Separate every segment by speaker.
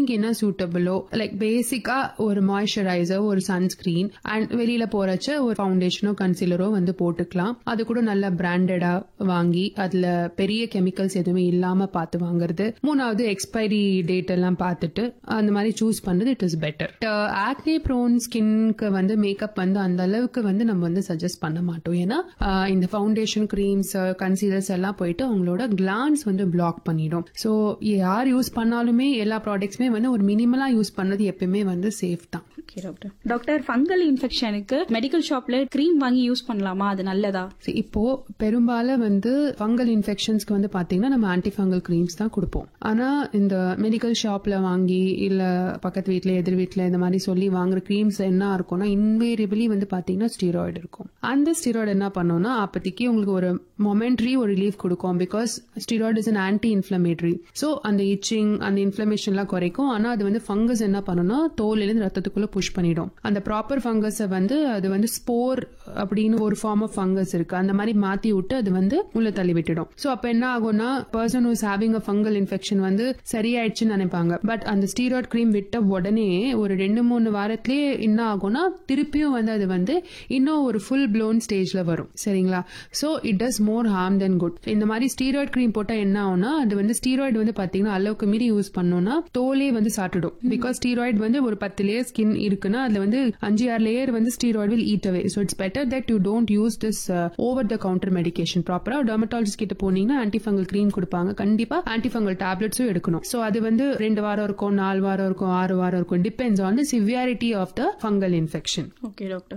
Speaker 1: ஸ்கின்க்கு என்ன சூட்டபிளோ லைக் பேசிக்கா ஒரு மாய்ஸ்சரைசர் ஒரு சன்ஸ்கிரீன் அண்ட் வெளியில போறச்ச ஒரு ஃபவுண்டேஷனோ கன்சீலரோ வந்து போட்டுக்கலாம் அது கூட நல்ல பிராண்டடா வாங்கி அதுல பெரிய கெமிக்கல்ஸ் எதுவுமே இல்லாம பார்த்து வாங்குறது மூணாவது எக்ஸ்பைரி டேட் எல்லாம் பார்த்துட்டு அந்த மாதிரி சூஸ் பண்றது it is better acne prone ஸ்கின்க்கு வந்து மேக்கப் வந்து அந்த அளவுக்கு வந்து நம்ம வந்து சஜஸ்ட் பண்ண மாட்டோம் ஏன்னா ஆஹ் இந்த ஃபவுண்டேஷன் கிரீம்ஸ் கன்சீலர்ஸ் எல்லாம் போயிட்டு அவங்களோட கிளான்ஸ் வந்து பிளாக் பண்ணிடும் ஸோ யார் யூஸ் பண்ணாலுமே எல்லா ப்ராடக்ட்ஸுமே வந்து ஒரு மினிமலா யூஸ் பண்ணது எப்பயுமே வந்து சேஃப் தான்
Speaker 2: ஓகே டாக்டர் டாக்டர் ஃபங்கல் இன்ஃபெக்ஷனுக்கு மெடிக்கல் ஷாப்ல க்ரீம் வாங்கி யூஸ் பண்ணலாமா அது நல்லதா
Speaker 1: சரி, இப்போ பெரும்பாலும் வந்து ஃபங்கல் இன்ஃபெக்ஷன்ஸ்க்கு வந்து பாத்தீங்கன்னா நம்ம ஆன்டி ஃபங்கல் கிரீம்ஸ் தான் கொடுப்போம் ஆனா இந்த மெடிக்கல் ஷாப்ல வாங்கி இல்ல பக்கத்து வீட்ல எதிர் வீட்ல இந்த மாதிரி சொல்லி வாங்குற கிரீம்ஸ் என்ன இருக்கும்னா இன்வேரியபிளி வந்து பாத்தீங்கன்னா ஸ்டீராய்டு இருக்கும் அந்த ஸ்டீராய்டு என்ன பண்ணும்னா அப்போதைக்கு உங்களுக்கு ஒரு மொமெண்ட்ரி ஒரு ரிலீஃப் கொடுக்கும் because steroid is an anti inflammatory so அந்த இச்சிங் அந்த இன்ஃபிளமேஷன்லாம் குறைக்கும் ஆனா அது வந்து ஃபங்கஸ் என்ன பண்ணும்னா தோலிலிருந்து ரத்தத்துக்குள்ள புஷ் பண்ணிடும் அந்த ப்ராப்பர் ஃபங்கஸை வந்து அது வந்து ஸ்போர் அப்படின்னு ஒரு ஃபார்ம் ஆஃப் ஃபங்கஸ் இருக்கு அந்த மாதிரி மாத்தி விட்டு அது வந்து உள்ள தள்ளி விட்டுடும் ஸோ அப்ப என்ன ஆகும்னா person who's having uh fungal infection வந்து சரியாயிடுச்சுன்னு நினைப்பாங்க பட் அந்த ஸ்டீராய்ட் கிரீம் விட்ட உடனே ஒரு ரெண்டு மூணு வாரத்திலேயே என்ன ஆகும்னா திருப்பியும் வந்து அது வந்து இன்னும் ஒரு ஃபுல் ப்ளோன் ஸ்டேஜ்ல வரும் சரிங்களா so it does more harm then good இந்த மாதிரி ஸ்டீராய்ட் கிரீம் போட்டா என்ன ஆகும்னா அது வந்து ஸ்டீராய்டு வந்து பாத்தீங்கன்னா அளவுக்கு மீறி யூஸ் பண்ணோம்னா தோலே வந்து சாப்பிட்டுடும் பிகாஸ் ஸ்டீராய்டு வந்து ஒரு பத்து லேயர் ஸ்கின் இருக்குன்னா அதுல வந்து அஞ்சு ஆறு லேயர் வந்து steroid will eat away so it's better that you don't use this over the counter medication ப்ராப்பரா டெர்மட்டாலஜிஸ்ட் கிட்ட போனீங்கன்னா ஆன்டிஃபங்கல் கிரீம் கொடுப்பாங்க கண்டிப்பா ஆன்டிஃபங்கல் டேப்லெட்ஸும் எடுக்கணும் ஸோ அது வந்து ரெண்டு வாரம் இருக்கும் நாலு வாரம் இருக்கும் ஆறு வாரம் இருக்கும் depends on the severity of the fungal infection
Speaker 2: okay doctor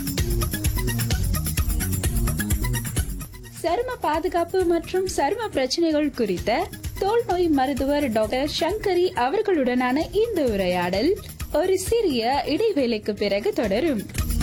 Speaker 3: சரும பாதுகாப்பு மற்றும் சரும பிரச்சனைகள் குறித்த தோல் நோய் மருத்துவர் டாக்டர் சங்கரி அவர்களுடனான இந்த உரையாடல் ஒரு சிறிய இடைவேளைக்கு பிறகு தொடரும்